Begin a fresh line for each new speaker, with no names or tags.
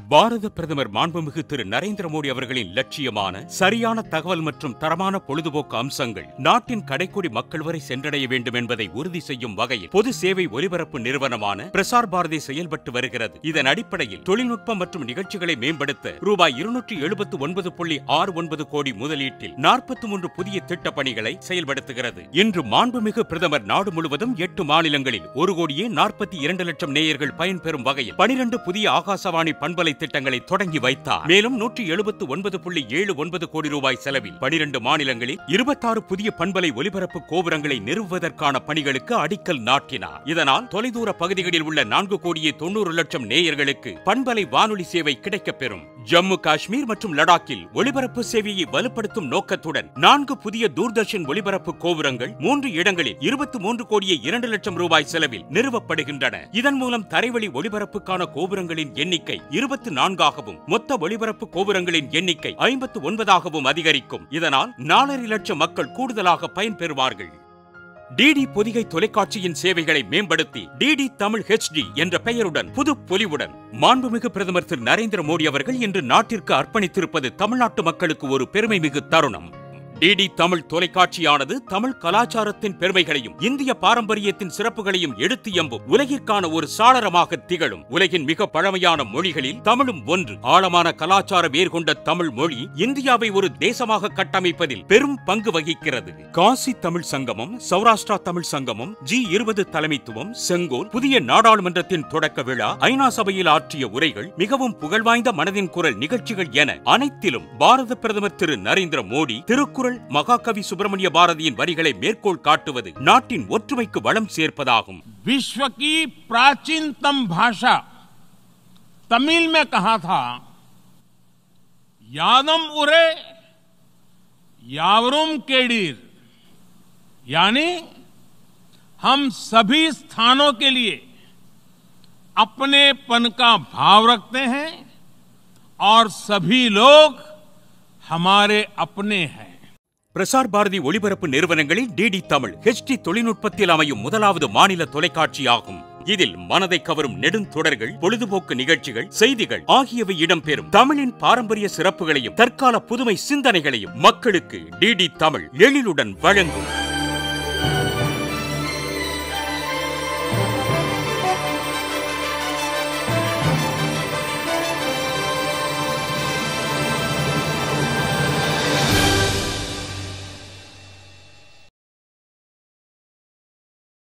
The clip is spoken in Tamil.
பாரத பிரதமர் மாண்புமிகு திரு நரேந்திர மோடி அவர்களின் லட்சியமான சரியான தகவல் மற்றும் தரமான பொழுதுபோக்கு அம்சங்கள் நாட்டின் கடைக்கோடி மக்கள் வரை சென்றடைய வேண்டும் என்பதை உறுதி செய்யும் வகையில் பொது சேவை ஒலிபரப்பு நிறுவனமான பிரசார் பாரதி செயல்பட்டு வருகிறது இதன் அடிப்படையில் தொழில்நுட்பம் மற்றும் நிகழ்ச்சிகளை மேம்படுத்த ரூபாய் இருநூற்றி எழுபத்து ஒன்பது புள்ளி ஆறு ஒன்பது கோடி முதலீட்டில் நாற்பத்தி மூன்று புதிய திட்டப் பணிகளை செயல்படுத்துகிறது இன்று மாண்புமிகு பிரதமர் நாடு முழுவதும் எட்டு மாநிலங்களில் ஒரு கோடியே நாற்பத்தி இரண்டு லட்சம் நேயர்கள் பயன்பெறும் வகையில் பனிரெண்டு புதிய ஆகாசவாணி பண்பலை திட்டங்களை தொடங்கி வைத்தார் மேலும் நூற்றி எழுபத்து ஒன்பது புள்ளி ஏழு ஒன்பது கோடி ரூபாய் செலவில் பனிரெண்டு மாநிலங்களில் இருபத்தாறு புதிய பண்பலை ஒலிபரப்பு கோபுரங்களை நிறுவுவதற்கான பணிகளுக்கு அடிக்கல் நாட்டினார் இதனால் தொலைதூர பகுதிகளில் உள்ள நான்கு கோடியே தொண்ணூறு லட்சம் நேயர்களுக்கு பண்பலை வானொலி சேவை கிடைக்கப்பெறும் ஜம்மு காஷ்மீர் மற்றும் லடாக்கில் ஒலிபரப்பு சேவையை வலுப்படுத்தும் நோக்கத்துடன் நான்கு புதிய தூர்தர்ஷன் ஒலிபரப்பு கோபுரங்கள் மூன்று இடங்களில் இருபத்தி மூன்று கோடியே இரண்டு லட்சம் ரூபாய் செலவில் நிறுவப்படுகின்றன இதன் மூலம் தரைவழி ஒலிபரப்புக்கான கோபுரங்களின் எண்ணிக்கை இருபத்தி நான்காகவும் மொத்த ஒலிபரப்பு கோபுரங்களின் எண்ணிக்கை ஐம்பத்து ஒன்பதாகவும் அதிகரிக்கும் இதனால் நாலரை லட்சம் மக்கள் கூடுதலாக பயன்பெறுவார்கள் டிடி பொதிகை தொலைக்காட்சியின் சேவைகளை மேம்படுத்தி டிடி தமிழ் ஹெச்டி என்ற பெயருடன் புது பொலிவுடன் மாண்புமிகு பிரதமர் திரு நரேந்திர மோடி அவர்கள் இன்று நாட்டிற்கு அர்ப்பணித்திருப்பது தமிழ்நாட்டு மக்களுக்கு ஒரு பெருமைமிகு தருணம் டிடி தமிழ் தொலைக்காட்சியானது தமிழ் கலாச்சாரத்தின் பெருமைகளையும் இந்திய பாரம்பரியத்தின் சிறப்புகளையும் எடுத்து எம்பும் உலகிற்கான ஒரு சாளரமாக திகழும் உலகின் மிக பழமையான மொழிகளில் தமிழும் ஒன்று ஆழமான கலாச்சார வேர் கொண்ட தமிழ் மொழி இந்தியாவை ஒரு தேசமாக கட்டமைப்பதில் பெரும் பங்கு வகிக்கிறது காசி தமிழ் சங்கமம் சௌராஷ்டிரா தமிழ் சங்கமம் ஜி இருபது தலைமைத்துவம் செங்கோல் புதிய நாடாளுமன்றத்தின் தொடக்க விழா ஐநா சபையில் ஆற்றிய உரைகள் மிகவும் புகழ்வாய்ந்த மனதின் குரல் நிகழ்ச்சிகள் என அனைத்திலும் பாரத பிரதமர் திரு நரேந்திர மோடி திருக்குறள் மகாகவி சுப்பிரமணிய பாரதியின் வரிகளை மேற்கோள் காட்டுவது நாட்டின் ஒற்றுமைக்கு வளம் சேர்ப்பதாகும்
विश्व की प्राचीनतम भाषा तमिल में कहा था यादम उरे यावरुम केडीर यानी हम सभी स्थानों के लिए अपनेपन का भाव रखते हैं और सभी लोग हमारे अपने हैं
பிரசார் பாரதி ஒளிபரப்பு நிறுவனங்களில் டிடி தமிழ் ஹெச்டி தொழில்நுட்பத்தில் அமையும் முதலாவது மாநில தொலைக்காட்சியாகும் இதில் மனதை கவரும் நெடுந்தொடர்கள் பொழுதுபோக்கு நிகழ்ச்சிகள் செய்திகள் ஆகியவை இடம்பெறும் தமிழின் பாரம்பரிய சிறப்புகளையும் தற்கால புதுமை சிந்தனைகளையும் மக்களுக்கு டிடி தமிழ் எழிலுடன் வழங்கும்